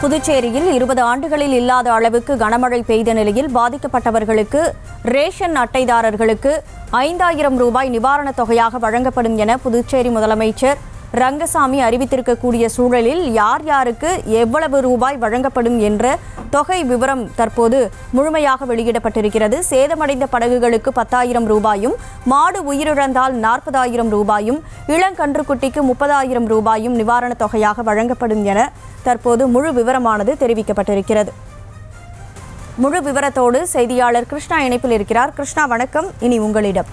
புதுச்சேரியில் இருபது ஆண்டுகளில் இல்லாத அளவுக்கு கனமழை பெய்த நிலையில் பாதிக்கப்பட்டவர்களுக்கு ரேஷன் அட்டைதாரர்களுக்கு ஐந்தாயிரம் ரூபாய் நிவாரணத் தொகையாக வழங்கப்படும் என புதுச்சேரி முதலமைச்சர் ரங்கசாமி அறிவித்திருக்கக்கூடிய சூழலில் யார் யாருக்கு எவ்வளவு ரூபாய் வழங்கப்படும் என்ற தொகை விவரம் தற்போது முழுமையாக வெளியிடப்பட்டிருக்கிறது சேதமடைந்த படகுகளுக்கு பத்தாயிரம் ரூபாயும் மாடு உயிரிழந்தால் நாற்பதாயிரம் ரூபாயும் இளங்கன்றுக்குட்டிக்கு முப்பதாயிரம் ரூபாயும் நிவாரணத் தொகையாக வழங்கப்படும் என தற்போது முழு விவரமானது தெரிவிக்கப்பட்டிருக்கிறது முழு விவரத்தோடு செய்தியாளர் கிருஷ்ணா இணைப்பில் இருக்கிறார் கிருஷ்ணா வணக்கம் இனி உங்களிடம்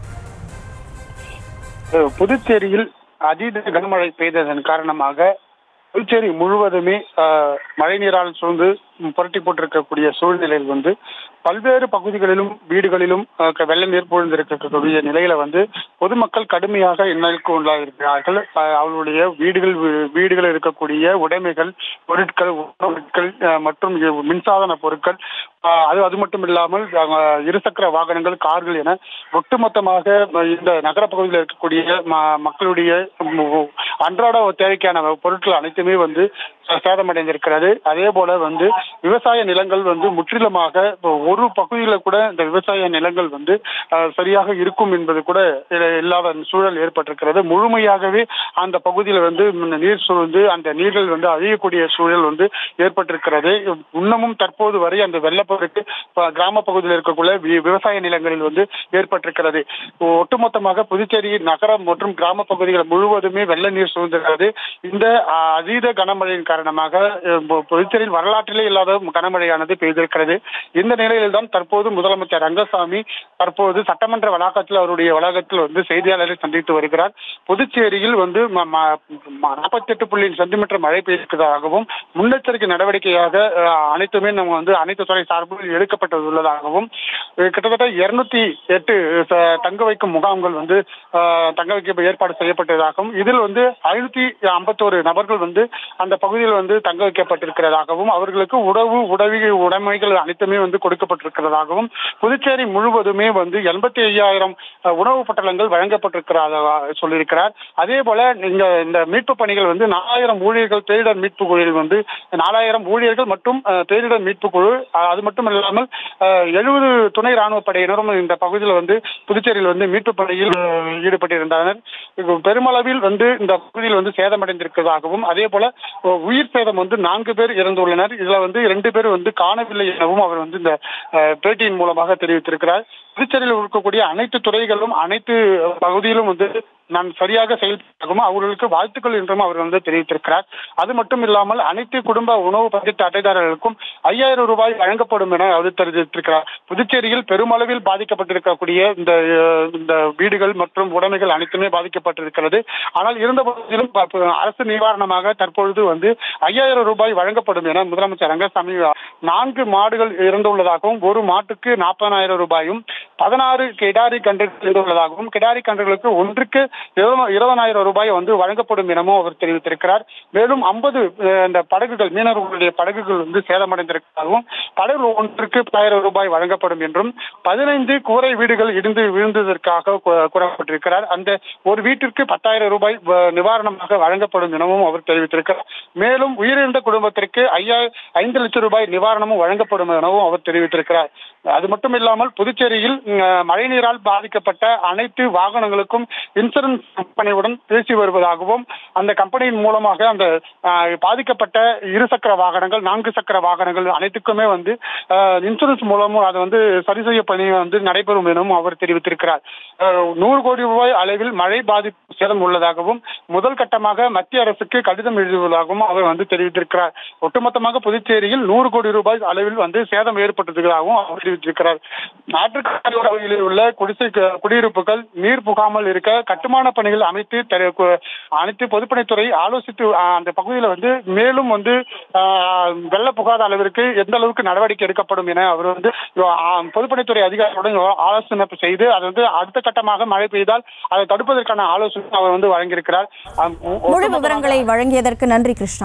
அஹ் புதுச்சேரியில் அதீத கனமழை பெய்ததன் காரணமாக புதுச்சேரி முழுவதுமே அஹ், மழைநீரால் சூழ்ந்து புரட்டி போட்டிருக்கக்கூடிய சூழ்நிலையில் வந்து பல்வேறு பகுதிகளிலும் வீடுகளிலும் அஹ், க- வெள்ள நீர் புழ்ந்திருக்கக்கூடிய நிலையில வந்து பொதுமக்கள் கடுமையாக இன்னலுக்கு உள்ளாயிருக்கிறார்கள் அஹ், அவர்களுடைய வீடுகள் வீ- வீடுகளில் இருக்கக்கூடிய உடைமைகள் பொருட்கள் உணவுப் பொருட்கள் அஹ், மற்றும் இ- மின்சாதன பொருட்கள் அஹ், அது அது மட்டும் இல்லாமல் அஹ், இருசக்கர வாகனங்கள் கார்கள் என ஒட்டுமொத்தமாக அஹ், இந்த நகர பகுதியில் இருக்கக்கூடிய ம- மக்களுடைய உம், அன்றாட தேவைக்கான பொருட்கள் அனைத்துமே வந்து ச- சேதமடைந்திருக்கிறது அதே போல வந்து விவசாய நிலங்கள் வந்து முற்றிலுமாக இப்போ ஒரு பகுதியில் கூட இந்த விவசாய நிலங்கள் வந்து அஹ், சரியாக இருக்கும் என்பது கூட இ- இல்லாத சூழல் ஏற்பட்டிருக்கிறது முழுமையாகவே அந்த பகுதியில் வந்து ம், நீர் சூழ்ந்து அந்த நீர்கள் வந்து அழியக்கூடிய சூழல் வந்து ஏற்பட்டிருக்கிறது இன்னமும் தற்போது வரை அந்த வெள்ளப்பெருக்கு ப- கிராம பகுதியில் இருக்கக்கூடிய வி- விவசாய நிலங்களில் வந்து ஏற்பட்டிருக்கிறது ஒட்டுமொத்தமாக புதுச்சேரி நகரம் மற்றும் கிராம பகுதிகள் முழுவதுமே வெள்ள நீர் சூழ்ந்திருக்கிறது இந்த ஆ, அதீத கனமழையின் காரணமாக அஹ், பு- புதுச்சேரியில் வரலாற்றிலே இல்லாத கனமழையானது பெய்திருக்கிறது இந்த நிலையில் தான் தற்போது முதலமைச்சர் ரங்கசாமி தற்போது சட்டமன்ற வளாகத்தில் அவருடைய வளாகத்தில் வந்து செய்தியாளரை சந்தித்து வருகிறார் புதுச்சேரியில் வந்து நாற்பத்தெட்டு புள்ளி சென்டிமீட்டர் மழை பெய்திருக்கிறதாகவும் முன்னெச்சரிக்கை நடவடிக்கையாக அஹ், அனைத்துமே நம்ம வந்து அனைத்து துறை சார்பில் எடுக்கப்பட்டுள்ளதாகவும் அஹ், கிட்டத்தட்ட இருநூத்தி எட்டு ச- தங்க வைக்கும் முகாம்கள் வந்து அஹ், தங்க வைக்க ஏற்பாடு செய்யப்பட்டதாகவும் இதில் வந்து ஐநூத்தி ஐம்பத்தோரு நபர்கள் வந்து அந்த பகுதியில் வந்து தங்க வைக்கப்பட்டிருக்கிறதாகவும் அவர்களுக்கு உணவு உதவி உடைமைகள் அனைத்துமே வந்து கொடுக்கப்பட்டிருக்கிறதாகவும் புதுச்சேரி முழுவதுமே வந்து எண்பத்தி ஐயாயிரம் உணவுப் பட்டலங்கள் வழங்கப்பட்டிருக்கிறதா சொல்லியிருக்கிறார் அதே போல இங்க இந்த மீட்பு பணிகள் வந்து நாலாயிரம் ஊழியர்கள் பேரிடர் மீட்பு குழுவில் வந்து நாலாயிரம் ஊழியர்கள் மற்றும் அஹ், பேரிடர் மீட்பு குழு அஹ், அது மட்டும் இல்லாமல் எழுபது துணை ராணுவ படையினரும் இந்த பகுதியில் வந்து புதுச்சேரியில் வந்து மீட்பு பணியில் அஹ், ஈடுபட்டிருந்தனர் இது பெருமளவில் வந்து இந்த பகுதியில் வந்து சேதமடைந்திருக்கிறதாகவும் அதே போல அஹ், உயிர் சேதம் வந்து நான்கு பேர் இறந்துள்ளனர் இதுல வந்து இரண்டு பேர் வந்து காணவில்லை எனவும் அவர் வந்து இந்த அஹ், பேட்டியின் மூலமாக தெரிவித்திருக்கிறார் புதுச்சேரியில் இருக்கக்கூடிய அனைத்து துறைகளும் அனைத்து பகுதியிலும் வந்து நான் சரியாக செயல்பட்டாகவும் அவர்களுக்கு வாழ்த்துக்கள் என்றும் அவர் வந்து தெரிவித்திருக்கிறார் அது மட்டும் இல்லாமல் அனைத்து குடும்ப உணவு பட்ஜெட் அட்டைதாரர்களுக்கும் ஐயாயிரம் ரூபாய் வழங்கப்படும் என அவர் தெரிவித்திருக்கிறார் புதுச்சேரியில் பெருமளவில் பாதிக்கப்பட்டிருக்கக்கூடிய இந்த அஹ், இந்த வீடுகள் மற்றும் உடைமைகள் அனைத்துமே பாதிக்கப்பட்டிருக்கிறது ஆனால் இருந்த போதிலும் ப- ப- அரசு நிவாரணமாக தற்பொழுது வந்து ஐயாயிரம் ரூபாய் வழங்கப்படும் என முதலமைச்சர் ரங்கசாமி நான்கு மாடுகள் இறந்துள்ளதாகவும் ஒரு மாட்டுக்கு நாற்பதாயிரம் ரூபாயும் பதினாறு கிடாரி கன்றுகள் இருந்துள்ளதாகவும் கிடாரி கன்றுகளுக்கு ஒன்றுக்கு இருபது- இருபதாயிரம் ரூபாய் வந்து வழங்கப்படும் எனவும் அவர் தெரிவித்திருக்கிறார் மேலும் ஐம்பது இந்த படகுகள் மீனவர்களுடைய படகுகள் வந்து சேதமடைந்திருக்கிறதாகவும் படகு ஒன்றுக்கு பத்தாயிரம் ரூபாய் வழங்கப்படும் என்றும் பதினைந்து கூரை வீடுகள் இடிந்து விழுந்ததற்காக கூ- கூறப்பட்டிருக்கிறார் அந்த ஒரு வீட்டிற்கு பத்தாயிரம் ரூபாய் வ- நிவாரணமாக வழங்கப்படும் எனவும் அவர் தெரிவித்திருக்கிறார் மேலும் உயிரிழந்த குடும்பத்திற்கு ஐயா ஐந்து லட்சம் ரூபாய் நிவாரணமும் வழங்கப்படும் எனவும் அவர் தெரிவித்திருக்கிறார் அது மட்டும் இல்லாமல் புதுச்சேரியில் அஹ், மழைநீரால் பாதிக்கப்பட்ட அனைத்து வாகனங்களுக்கும் இன்சூரன்ஸ் கம்பெனியுடன் பேசி வருவதாகவும் அந்த கம்பெனியின் மூலமாக அந்த அஹ், பாதிக்கப்பட்ட இருசக்கர வாகனங்கள் நான்கு சக்கர வாகனங்கள் அனைத்துக்குமே வந்து அஹ், இன்சூரன்ஸ் மூலமும் அது வந்து சரி செய்ய பணி வந்து நடைபெறும் எனவும் அவர் தெரிவித்திருக்கிறார் அஹ், நூறு கோடி ரூபாய் அளவில் மழை பாதிப்பு சேதம் உள்ளதாகவும் முதல் கட்டமாக மத்திய அரசுக்கு கடிதம் எழுதுவதாகவும் அவர் வந்து தெரிவித்திருக்கிறார் ஒட்டுமொத்தமாக புதுச்சேரியில் நூறு கோடி ரூபாய் அளவில் வந்து சேதம் ஏற்பட்டதாகவும் அவர் தெரிவித்திருக்கிறார் ஆற்றுக்காடு பகுதியில் உள்ள குடிசை க- குடியிருப்புகள் நீர் புகாமல் இருக்க கட்டுமான பணிகள் அமைத்து தர- கு- அனைத்து பொதுப்பணித்துறை ஆலோசித்து ஆஹ், அந்த பகுதியில் வந்து மேலும் வந்து ஆஹ், வெள்ள புகாத அளவிற்கு எந்த அளவுக்கு நடவடிக்கை எடுக்கப்படும் என அவர் வந்து ஆஹ், பொதுப்பணித்துறை அதிகாரிகளுடன் ஆலோசனை செய்து அது வந்து அடுத்த கட்டமாக மழை பெய்தால் அதை தடுப்பதற்கான ஆலோசனை அவர் வந்து வழங்கியிருக்கிறார் ஆஹ், ஒ- முழு ஒட்டுமொத்தமாக- விவரங்களை வழங்கியதற்கு நன்றி கிருஷ்ணா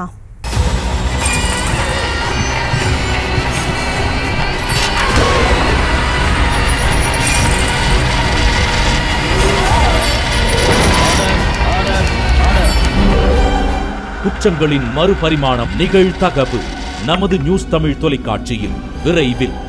குற்றங்களின் மறுபரிமாணம் நிகழ்தகவு நமது நியூஸ் தமிழ் தொலைக்காட்சியில் விரைவில்